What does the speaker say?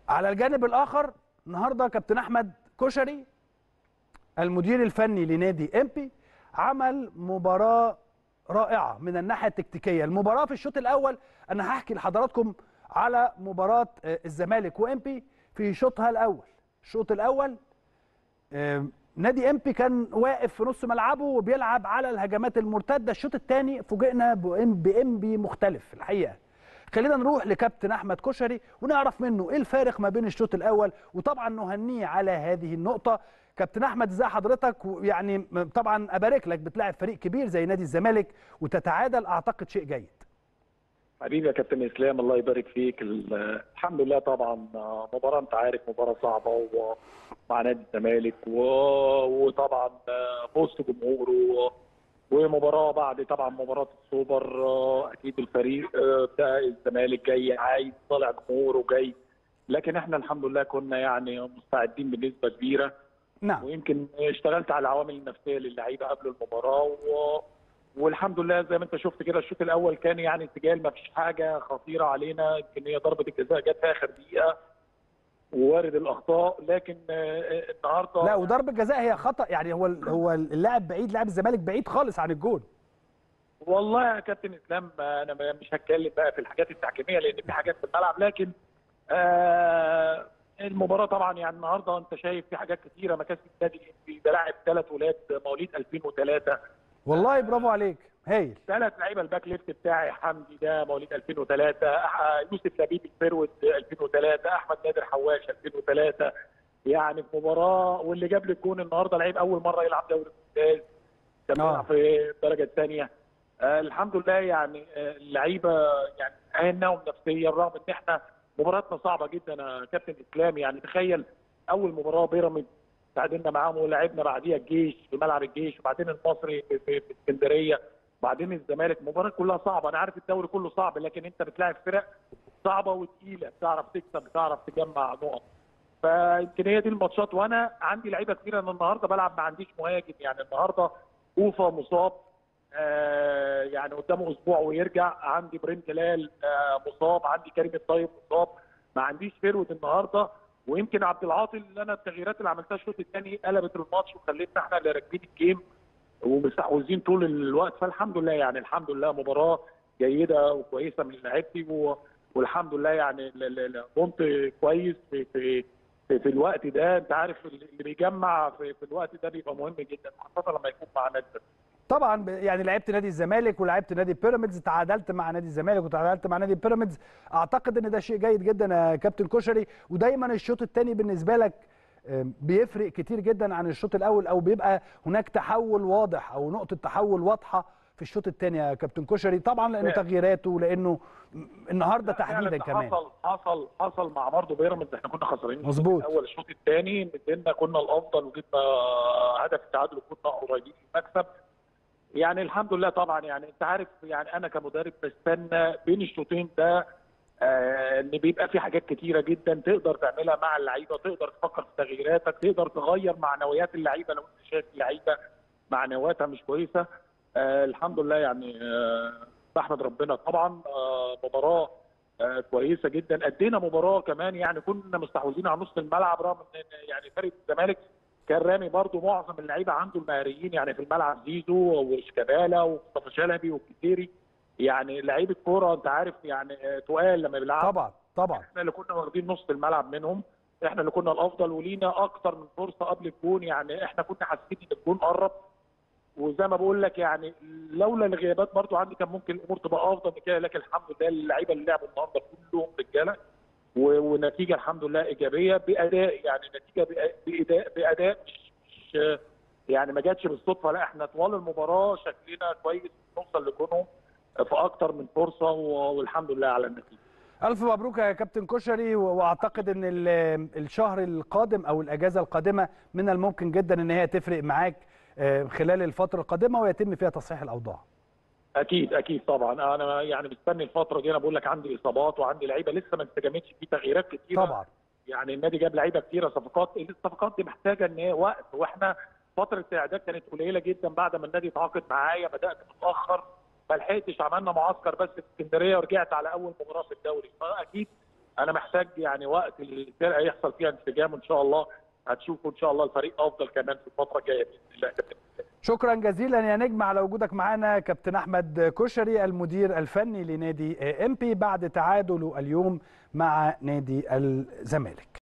على الجانب الاخر النهارده كابتن احمد كشري المدير الفني لنادي امبي عمل مباراه رائعه من الناحيه التكتيكيه المباراه في الشوط الاول انا هحكي لحضراتكم على مباراه آه، الزمالك وامبي في شوطها الاول الشوط الاول آه، نادي امبي كان واقف في نص ملعبه وبيلعب على الهجمات المرتده الشوط الثاني فوجئنا بإم- بامبي مختلف الحقيقه خلينا نروح لكابتن احمد كشري ونعرف منه ايه الفارق ما بين الشوط الاول وطبعا نهنيه على هذه النقطه كابتن احمد ازي حضرتك يعني طبعا ابارك لك بتلاعب فريق كبير زي نادي الزمالك وتتعادل اعتقد شيء جيد حبيبي يا كابتن اسلام الله يبارك فيك ال- الحمد لله طبعا آه، مباراه انت عارف مباراه صعبه ومع نادي الزمالك و- وطبعا آه، في وسط جمهوره و- ومباراه بعد طبعا مباراه السوبر آه، اكيد الفريق آه، بتاع الزمالك جاي عايز طالع جمهوره جاي لكن احنا الحمد لله كنا يعني مستعدين بنسبه كبيره نعم ويمكن اشتغلت على العوامل النفسيه للعيبه قبل المباراه و... والحمد لله زي ما انت شفت كده الشوط الاول كان يعني سجال ما فيش حاجه خطيره علينا يمكن هي ضربه الجزاء جت في اخر دقيقه ووارد الاخطاء لكن آه، النهارده لا وضربه جزاء هي خطا يعني هو هو اللاعب بعيد لاعب الزمالك بعيد خالص عن الجول والله يا كابتن اسلام انا ما- مش هتكلم بقى في الحاجات التحكيميه لان في حاجات في الملعب لكن آه المباراه طبعا يعني النهارده انت شايف في حاجات كتيره مكاسب النادي الإنبي ده لاعب ثلاث ولاد مواليد 2003 والله برافو عليك هايل ثلاث لعيبه الباك ليفت بتاعي حمدي ده مواليد 2003 أح- يوسف لبيب الفيرود 2003 احمد نادر حواش 2003 يعني في مباراه واللي جاب لي الجون النهارده لعيب اول مره يلعب دوري ممتاز كان آه. بيلعب في الدرجه الثانيه آه الحمد لله يعني آه، اللعيبه يعني اهناهم نفسيا رغم ان احنا مباراتنا صعبه جدا يا كابتن اسلام يعني تخيل اول مباراه بيراميدز تعادلنا معاهم ولعبنا بعديها الجيش في ملعب الجيش وبعدين المصري في, في, في اسكندريه بعدين الزمالك مباراه كلها صعبه انا عارف الدوري كله صعب لكن انت بتلاعب فرق صعبه وتقيله بتعرف تكسب بتعرف تجمع نقط فيمكن هي دي الماتشات وانا عندي لعيبه كتير انا النهارده بلعب ما عنديش مهاجم يعني النهارده اوفا مصاب آه يعني قدامه اسبوع ويرجع عندي ابراهيم جلال آه مصاب عندي كريم الطيب مصاب ما عنديش فيرود النهارده ويمكن عبد العاطي اللي انا التغييرات اللي عملتها الشوط الثاني قلبت الماتش وخلتنا احنا اللي راكبين الجيم ومستحوذين طول الوقت فالحمد لله يعني الحمد لله مباراه جيده وكويسه من لعيبتي و- والحمد لله يعني ال- ال- ال- قمت كويس في في في, في الوقت ده انت عارف اللي بيجمع في, في الوقت ده بيبقى مهم جدا خاصه لما يكون مع نادي طبعا ب- يعني لعبت نادي الزمالك ولعبت نادي بيراميدز تعادلت مع نادي الزمالك وتعادلت مع نادي بيراميدز اعتقد ان ده شيء جيد جدا يا كابتن كشري ودايما الشوط الثاني بالنسبه لك آم، بيفرق كتير جدا عن الشوط الاول او بيبقى هناك تحول واضح او نقطه تحول واضحه في الشوط الثاني يا كابتن كشري طبعا لانه فعلا. تغييراته ولانه النهارده فعلا تحديدا ده كمان حصل حصل حصل مع برضه بيراميدز احنا كنا خسرانين الشوط مظبوط. الاول الشوط الثاني نزلنا كنا الافضل وجبنا هدف التعادل وكنا قريبين من المكسب يعني الحمد لله طبعا يعني انت عارف يعني انا كمدرب بستنى بين الشوطين ده آه، ان بيبقى في حاجات كتيره جدا تقدر تعملها مع اللعيبه تقدر تفكر في تغييراتك تقدر تغير معنويات اللعيبه لو انت شايف اللعيبه معنوياتها مش كويسه آه الحمد لله يعني آه بحمد ربنا طبعا آه مباراه آه كويسه جدا ادينا مباراه كمان يعني كنا مستحوذين على نص الملعب رغم ان يعني فريق الزمالك كان رامي برضو معظم اللعيبه عنده المهاريين يعني في الملعب زيزو وشيكابالا ومصطفى شلبي والكتيري يعني لعيبه كوره انت عارف يعني آه، تقال لما بيلعبوا طبعا طبعا احنا اللي كنا واخدين نص الملعب منهم احنا اللي كنا الافضل ولينا اكتر من فرصه قبل الجون يعني احنا كنا حاسين ان الجون قرب وزي ما بقول لك يعني لولا الغيابات برضو عندي كان ممكن الامور تبقى افضل من كده لكن الحمد لله اللعيبه اللي لعبوا النهارده كلهم رجاله و- ونتيجه الحمد لله ايجابيه باداء يعني نتيجه بأ- باداء باداء مش, مش يعني ما جاتش بالصدفه لا احنا طوال المباراه شكلنا كويس نوصل لجونهم في اكتر من فرصه و- والحمد لله على النتيجه الف مبروك يا كابتن كشري و- واعتقد ان ال- الشهر القادم او الاجازه القادمه من الممكن جدا ان هي تفرق معاك آه، خلال الفتره القادمه ويتم فيها تصحيح الاوضاع اكيد اكيد طبعا انا يعني مستني الفتره دي انا بقول لك عندي اصابات وعندي لعيبه لسه ما استجابتش في تغييرات كتيره طبعا يعني النادي جاب لعيبه كتيره صفقات الصفقات دي محتاجه ان هي وقت واحنا فتره الاعداد كانت قليله جدا بعد ما النادي تعاقد معايا بدات متاخر ما لحقتش عملنا معسكر بس في اسكندريه ورجعت على اول مباراه في الدوري فاكيد انا محتاج يعني وقت الفرقه يحصل فيها انسجام ان شاء الله هتشوفوا ان شاء الله الفريق افضل كمان في الفتره الجايه باذن الله كابتن شكرا جزيلا يا نجم على وجودك معنا كابتن احمد كشري المدير الفني لنادي امبي بعد تعادله اليوم مع نادي الزمالك